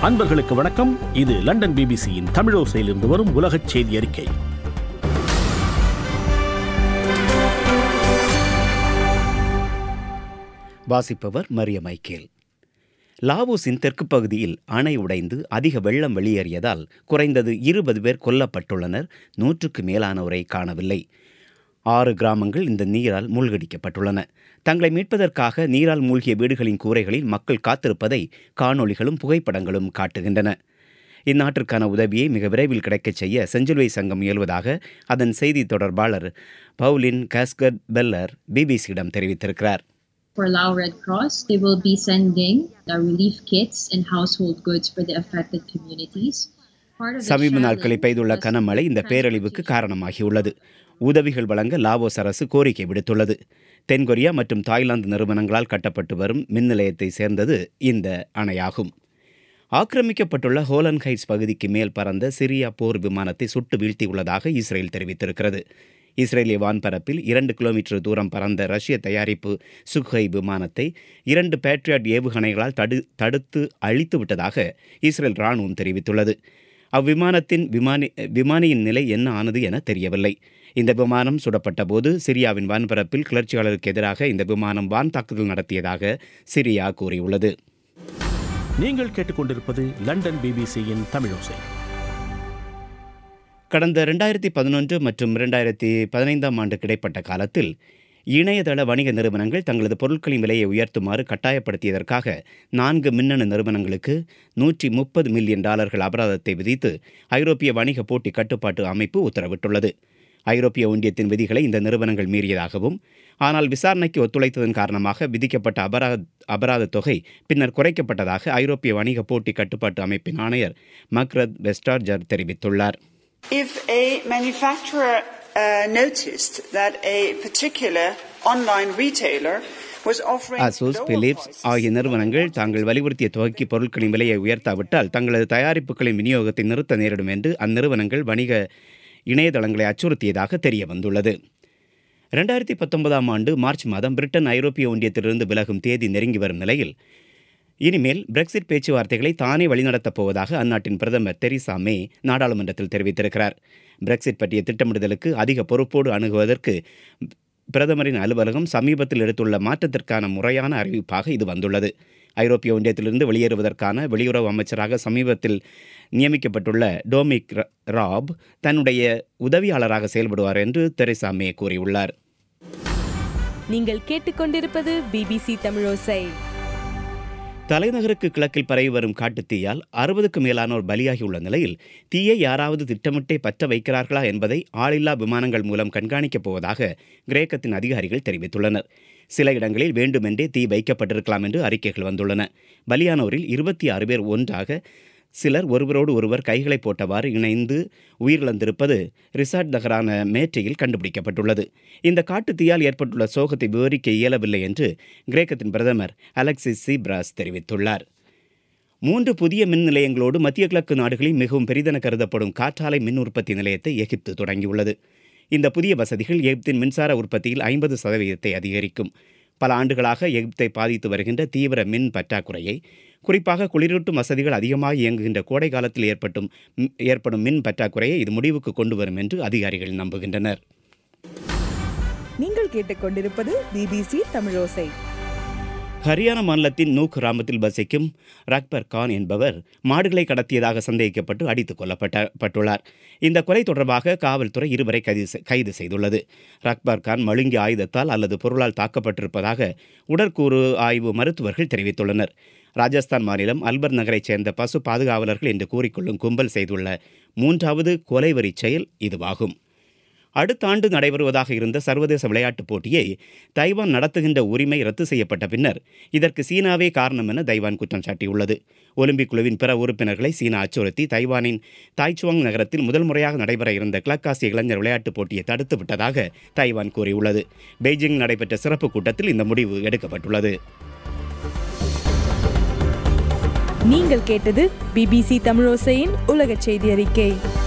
அன்பர்களுக்கு வணக்கம் இது லண்டன் பிபிசியின் தமிழோசையிலிருந்து வரும் உலகச் செய்தி அறிக்கை வாசிப்பவர் மரிய மைக்கேல் லாவோஸின் தெற்கு பகுதியில் அணை உடைந்து அதிக வெள்ளம் வெளியேறியதால் குறைந்தது இருபது பேர் கொல்லப்பட்டுள்ளனர் நூற்றுக்கு மேலானோரை காணவில்லை ஆறு கிராமங்கள் இந்த நீரால் மூழ்கடிக்கப்பட்டுள்ளன தங்களை மீட்பதற்காக நீரால் மூழ்கிய வீடுகளின் கூரைகளில் மக்கள் காத்திருப்பதை காணொளிகளும் புகைப்படங்களும் காட்டுகின்றன இந்நாட்டிற்கான உதவியை மிக விரைவில் கிடைக்கச் செய்ய செஞ்சிலுவை சங்கம் முயல்வதாக அதன் செய்தி தொடர்பாளர் பவுலின் காஸ்கட் பெல்லர் பிபிசியிடம் தெரிவித்திருக்கிறார் For Lao Red Cross, they will be sending uh, relief kits and household goods for the affected communities. Part of the சமீப நாட்களில் challenge பெய்துள்ள was கனமழை இந்த the பேரழிவுக்கு transportation காரணமாகியுள்ளது உதவிகள் வழங்க லாவோஸ் அரசு கோரிக்கை விடுத்துள்ளது தென்கொரியா மற்றும் தாய்லாந்து நிறுவனங்களால் கட்டப்பட்டு வரும் மின் நிலையத்தை சேர்ந்தது இந்த அணையாகும் ஆக்கிரமிக்கப்பட்டுள்ள ஹோலன் ஹைட்ஸ் பகுதிக்கு மேல் பறந்த சிரியா போர் விமானத்தை சுட்டு வீழ்த்தியுள்ளதாக இஸ்ரேல் தெரிவித்திருக்கிறது இஸ்ரேலிய வான்பரப்பில் இரண்டு கிலோமீட்டர் தூரம் பறந்த ரஷ்ய தயாரிப்பு சுக்ஹை விமானத்தை இரண்டு பேட்ரியாட் ஏவுகணைகளால் தடு தடுத்து அழித்து விட்டதாக இஸ்ரேல் ராணுவம் தெரிவித்துள்ளது அவ்விமானத்தின் விமானி விமானியின் நிலை என்ன ஆனது என தெரியவில்லை இந்த விமானம் சுடப்பட்ட போது சிரியாவின் வான்பரப்பில் கிளர்ச்சியாளருக்கு எதிராக இந்த விமானம் வான் தாக்குதல் நடத்தியதாக சிரியா கூறியுள்ளது நீங்கள் கேட்டுக்கொண்டிருப்பது லண்டன் பிபிசியின் தமிழோசை கடந்த ரெண்டாயிரத்தி பதினொன்று மற்றும் ரெண்டாயிரத்தி பதினைந்தாம் ஆண்டு கிடைப்பட்ட காலத்தில் இணையதள வணிக நிறுவனங்கள் தங்களது பொருட்களின் விலையை உயர்த்துமாறு கட்டாயப்படுத்தியதற்காக நான்கு மின்னணு நிறுவனங்களுக்கு நூற்றி முப்பது மில்லியன் டாலர்கள் அபராதத்தை விதித்து ஐரோப்பிய வணிக போட்டி கட்டுப்பாட்டு அமைப்பு உத்தரவிட்டுள்ளது ஐரோப்பிய ஒன்றியத்தின் விதிகளை இந்த நிறுவனங்கள் மீறியதாகவும் ஆனால் விசாரணைக்கு ஒத்துழைத்ததன் காரணமாக விதிக்கப்பட்ட அபராத அபராத தொகை பின்னர் குறைக்கப்பட்டதாக ஐரோப்பிய வணிக போட்டி கட்டுப்பாட்டு அமைப்பின் ஆணையர் மக்ரத் வெஸ்டார்ஜர் தெரிவித்துள்ளார் If a manufacturer uh, noticed that a particular online retailer was offering Asus lower Philips prices ஆகிய நிறுவனங்கள் தாங்கள் வலியுறுத்திய தொகைக்கு பொருட்களின் விலையை உயர்த்தாவிட்டால் தங்களது தயாரிப்புகளின் விநியோகத்தை நிறுத்த நேரிடும் என்று அந்நிறுவனங்கள் வணிக இணையதளங்களை அச்சுறுத்தியதாக தெரிய வந்துள்ளது ரெண்டாயிரத்தி பத்தொன்பதாம் ஆண்டு மார்ச் மாதம் பிரிட்டன் ஐரோப்பிய ஒன்றியத்திலிருந்து விலகும் தேதி நெருங்கி வரும் நிலையில் இனிமேல் பிரெக்சிட் பேச்சுவார்த்தைகளை தானே வழிநடத்தப் போவதாக அந்நாட்டின் பிரதமர் தெரீசா மே நாடாளுமன்றத்தில் தெரிவித்திருக்கிறார் பிரெக்சிட் பற்றிய திட்டமிடுதலுக்கு அதிக பொறுப்போடு அணுகுவதற்கு பிரதமரின் அலுவலகம் சமீபத்தில் எடுத்துள்ள மாற்றத்திற்கான முறையான அறிவிப்பாக இது வந்துள்ளது ஐரோப்பிய ஒன்றியத்திலிருந்து வெளியேறுவதற்கான வெளியுறவு அமைச்சராக சமீபத்தில் நியமிக்கப்பட்டுள்ள டோமிக் ர- ராப் தன்னுடைய உதவியாளராக செயல்படுவார் என்று தெரேசா மே கூறியுள்ளார் நீங்கள் கேட்டுக்கொண்டிருப்பது பிபிசி தமிழோசை தலைநகருக்கு கிழக்கில் பரவி வரும் காட்டுத்தீயால் அறுபதுக்கு மேலானோர் பலியாகியுள்ள நிலையில் தீயை யாராவது திட்டமிட்டே பற்ற வைக்கிறார்களா என்பதை ஆளில்லா விமானங்கள் மூலம் கண்காணிக்கப் போவதாக கிரேக்கத்தின் அதிகாரிகள் தெரிவித்துள்ளனர் சில இடங்களில் வேண்டுமென்றே தீ வைக்கப்பட்டிருக்கலாம் என்று அறிக்கைகள் வந்துள்ளன பலியானோரில் இருபத்தி ஆறு பேர் ஒன்றாக சிலர் ஒருவரோடு ஒருவர் கைகளை போட்டவாறு இணைந்து உயிரிழந்திருப்பது ரிசார்ட் நகரான மேற்றையில் கண்டுபிடிக்கப்பட்டுள்ளது இந்த காட்டுத்தீயால் ஏற்பட்டுள்ள சோகத்தை விவரிக்க இயலவில்லை என்று கிரேக்கத்தின் பிரதமர் அலெக்சிஸ் சீப்ராஸ் தெரிவித்துள்ளார் மூன்று புதிய மின் நிலையங்களோடு மத்திய கிழக்கு நாடுகளில் மிகவும் பெரிதென கருதப்படும் காற்றாலை மின் உற்பத்தி நிலையத்தை எகிப்து தொடங்கியுள்ளது இந்த புதிய வசதிகள் எகிப்தின் மின்சார உற்பத்தியில் ஐம்பது சதவீதத்தை அதிகரிக்கும் பல ஆண்டுகளாக எகிப்தை பாதித்து வருகின்ற தீவிர மின் பற்றாக்குறையை குறிப்பாக குளிரூட்டும் வசதிகள் அதிகமாக இயங்குகின்ற கோடை காலத்தில் ஏற்பட்டும் ம், ஏற்படும் மின் பற்றாக்குறையை இது முடிவுக்கு கொண்டு வரும் என்று அதிகாரிகள் நம்புகின்றனர் நீங்கள் கேட்டுக்கொண்டிருப்பது பிபிசி தமிழோசை ஹரியானா மாநிலத்தின் நூக் கிராமத்தில் வசிக்கும் ரக்பர் கான் என்பவர் மாடுகளை கடத்தியதாக சந்தேகிக்கப்பட்டு அடித்துக் கொல்லப்பட்ட பட்டுள்ளார் இந்த கொலை தொடர்பாக காவல்துறை இருவரை கைது செ- கைது செய்துள்ளது ரக்பர் கான் மழுங்கிய ஆயுதத்தால் அல்லது பொருளால் தாக்கப்பட்டிருப்பதாக உடற்கூறு ஆய்வு மருத்துவர்கள் தெரிவித்துள்ளனர் ராஜஸ்தான் மாநிலம் அல்பர் நகரைச் சேர்ந்த பசு பாதுகாவலர்கள் என்று கூறிக்கொள்ளும் கும்பல் செய்துள்ள மூன்றாவது கொலைவரி செயல் இதுவாகும் அடுத்த ஆண்டு நடைபெறுவதாக இருந்த சர்வதேச விளையாட்டுப் போட்டியை தைவான் நடத்துகின்ற உரிமை ரத்து செய்யப்பட்ட பின்னர் இதற்கு சீனாவே காரணம் என தைவான் குற்றம் சாட்டியுள்ளது ஒலிம்பிக் குழுவின் பிற உறுப்பினர்களை சீனா அச்சுறுத்தி தைவானின் தாய்ச்சுவாங் நகரத்தில் முதல் முறையாக நடைபெற இருந்த கிழக்காசிய இளைஞர் விளையாட்டுப் போட்டியை தடுத்து விட்டதாக தைவான் கூறியுள்ளது பெய்ஜிங் நடைபெற்ற சிறப்பு கூட்டத்தில் இந்த முடிவு எடுக்கப்பட்டுள்ளது நீங்கள் கேட்டது பிபிசி தமிழோசையின் உலக செய்தி அறிக்கை